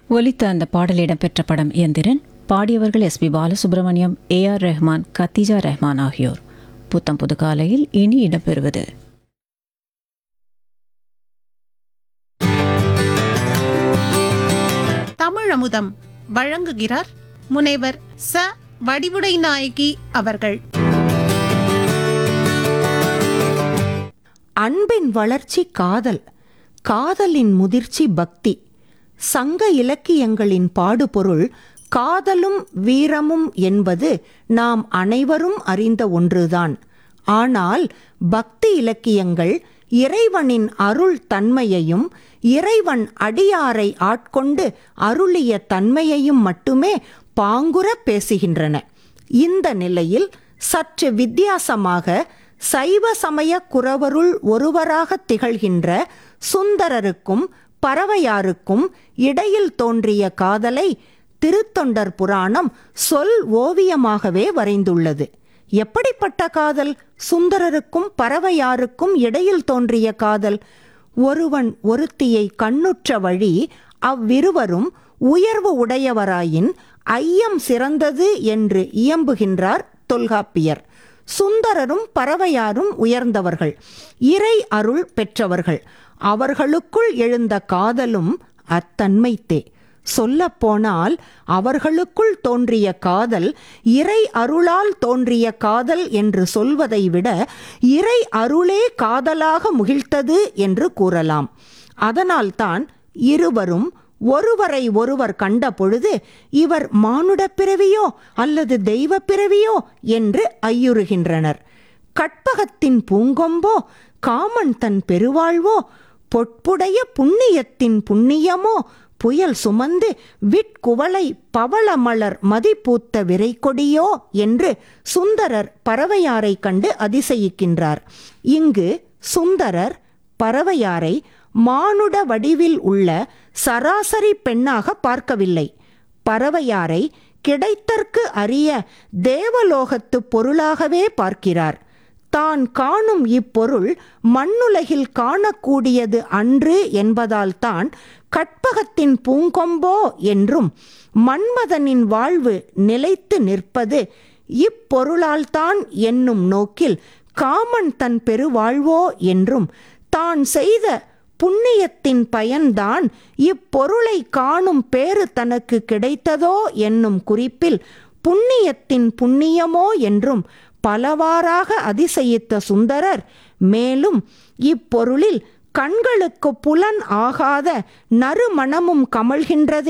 ஒலித்த அந்த பாடல் இடம்பெற்ற படம் இயந்திரன் பாடியவர்கள் S P Balasubramaniam A R Rahman Khatija Rahman ஆகியோர் புத்தம் புது காலையில் இனி இடம்பெறுவது தமிழமுதம் வழங்குகிறார் முனைவர் ச வடிவுடை நாயகி அவர்கள் அன்பின் வளர்ச்சி காதல் காதலின் முதிர்ச்சி பக்தி சங்க இலக்கியங்களின் பாடுபொருள் காதலும் வீரமும் என்பது நாம் அனைவரும் அறிந்த ஒன்றுதான் ஆனால் பக்தி இலக்கியங்கள் இறைவனின் அருள் தன்மையையும் இறைவன் அடியாரை ஆட்கொண்டு அருளிய தன்மையையும் மட்டுமே பாங்குற பேசுகின்றன இந்த நிலையில் சற்று வித்தியாசமாக சைவ சமய குறவருள் ஒருவராக திகழ்கின்ற சுந்தரருக்கும் பறவையாருக்கும் இடையில் தோன்றிய காதலை திருத்தொண்டர் புராணம் சொல் ஓவியமாகவே வரைந்துள்ளது எப்படிப்பட்ட காதல் சுந்தரருக்கும் பறவையாருக்கும் இடையில் தோன்றிய காதல் ஒருவன் ஒருத்தியை கண்ணுற்ற வழி அவ்விருவரும் உயர்வு உடையவராயின் ஐயம் சிறந்தது என்று இயம்புகின்றார் தொல்காப்பியர் சுந்தரரும் பறவையாரும் உயர்ந்தவர்கள் இறை அருள் பெற்றவர்கள் அவர்களுக்குள் எழுந்த காதலும் அத்தன்மைத்தே சொல்லப்போனால் அவர்களுக்குள் தோன்றிய காதல் இறை அருளால் தோன்றிய காதல் என்று சொல்வதை விட இறை அருளே காதலாக முகிழ்த்தது என்று கூறலாம் அதனால்தான் இருவரும் ஒருவரை ஒருவர் கண்ட பொழுது இவர் மானுட பிறவியோ அல்லது தெய்வ பிறவியோ என்று ஐயுறுகின்றனர் கற்பகத்தின் பூங்கொம்போ காமன் தன் பெருவாழ்வோ பொற்புடைய புண்ணியத்தின் புண்ணியமோ புயல் சுமந்து விட்குவளை பவளமலர் மதிப்பூத்த விரைக்கொடியோ என்று சுந்தரர் பறவையாரை கண்டு அதிசயிக்கின்றார் இங்கு சுந்தரர் பறவையாரை மானுட வடிவில் உள்ள சராசரி பெண்ணாக பார்க்கவில்லை பறவையாரை கிடைத்தற்கு அரிய தேவலோகத்து பொருளாகவே பார்க்கிறார் தான் காணும் இப்பொருள் மண்ணுலகில் காணக்கூடியது அன்று என்பதால் தான் கற்பகத்தின் பூங்கொம்போ என்றும் மன்மதனின் வாழ்வு நிலைத்து நிற்பது இப்பொருளால்தான் என்னும் நோக்கில் காமன் தன் பெருவாழ்வோ என்றும் தான் செய்த புண்ணியத்தின் பயன்தான் இப்பொருளை காணும் பேறு தனக்கு கிடைத்ததோ என்னும் குறிப்பில் புண்ணியத்தின் புண்ணியமோ என்றும் பலவாறாக அதிசயித்த சுந்தரர் மேலும் இப்பொருளில் கண்களுக்கு புலன் ஆகாத நறுமணமும் கமழ்கின்றதே